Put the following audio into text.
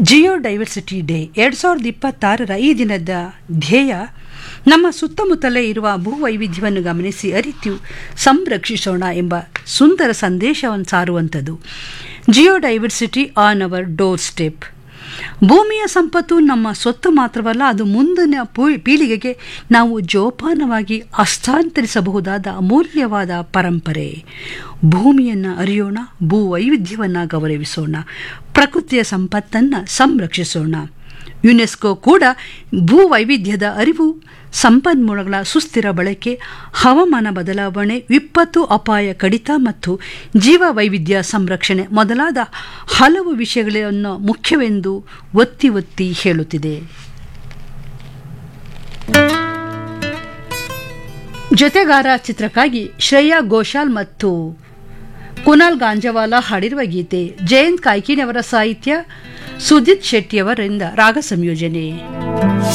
Jio diversity day ಎರಡು ಸಾವಿರದ ಇಪ್ಪತ್ತಾರರ ಈ ದಿನದ ಧ್ಯೇಯ ನಮ್ಮ ಸುತ್ತಮುತ್ತಲೇ ಇರುವ ಭೂವೈವಿಧ್ಯವನ್ನು ಗಮನಿಸಿ ಅರಿತು ಸಂರಕ್ಷಿಸೋಣ ಎಂಬ ಸುಂದರ ಸಂದೇಶವನ್ನು ಸಾರುವಂಥದ್ದು geodiversity on our doorstep ಭೂಮಿಯ ಸಂಪತ್ತು ನಮ್ಮ ಸ್ವತ್ತು ಮಾತ್ರವಲ್ಲ ಅದು ಮುಂದಿನ ಪೂ- ಪೀಳಿಗೆಗೆ ನಾವು ಜೋಪಾನವಾಗಿ ಹಸ್ತಾಂತರಿಸಬಹುದಾದ ಅಮೂಲ್ಯವಾದ ಪರಂಪರೆ ಭೂಮಿಯನ್ನು ಅರಿಯೋಣ ಭೂ ವೈವಿಧ್ಯವನ್ನು ಗೌರವಿಸೋಣ ಪ್ರಕೃತಿಯ ಸಂಪತ್ತನ್ನು ಸಂರಕ್ಷಿಸೋಣ ಯುನೆಸ್ಕೋ ಕೂಡ ಭೂ ವೈವಿಧ್ಯದ ಅರಿವು ಸಂಪನ್ಮೂಲಗಳ ಸುಸ್ಥಿರ ಬಳಕೆ ಹವಾಮಾನ ಬದಲಾವಣೆ ವಿಪತ್ತು ಅಪಾಯ ಕಡಿತ ಮತ್ತು ಜೀವ ವೈವಿಧ್ಯ ಸಂರಕ್ಷಣೆ ಮೊದಲಾದ ಹಲವು ವಿಷಯಗಳನ್ನು ಮುಖ್ಯವೆಂದು ಒತ್ತಿ ಒತ್ತಿ ಹೇಳುತ್ತಿದೆ ಜೊತೆಗಾರ ಚಿತ್ರಕ್ಕಾಗಿ ಶ್ರೇಯಾ ಘೋಷಾಲ್ ಮತ್ತು ಕುನಾಲ್ ಗಾಂಜವಾಲ ಹಾಡಿರುವ ಗೀತೆ ಜಯಂತ್ ಕಾಯ್ಕಿಣಿಯವರ ಸಾಹಿತ್ಯ ಸುಜಿತ್ ಶೆಟ್ಟಿಯವರಿಂದ ರಾಗ ಸಂಯೋಜನೆ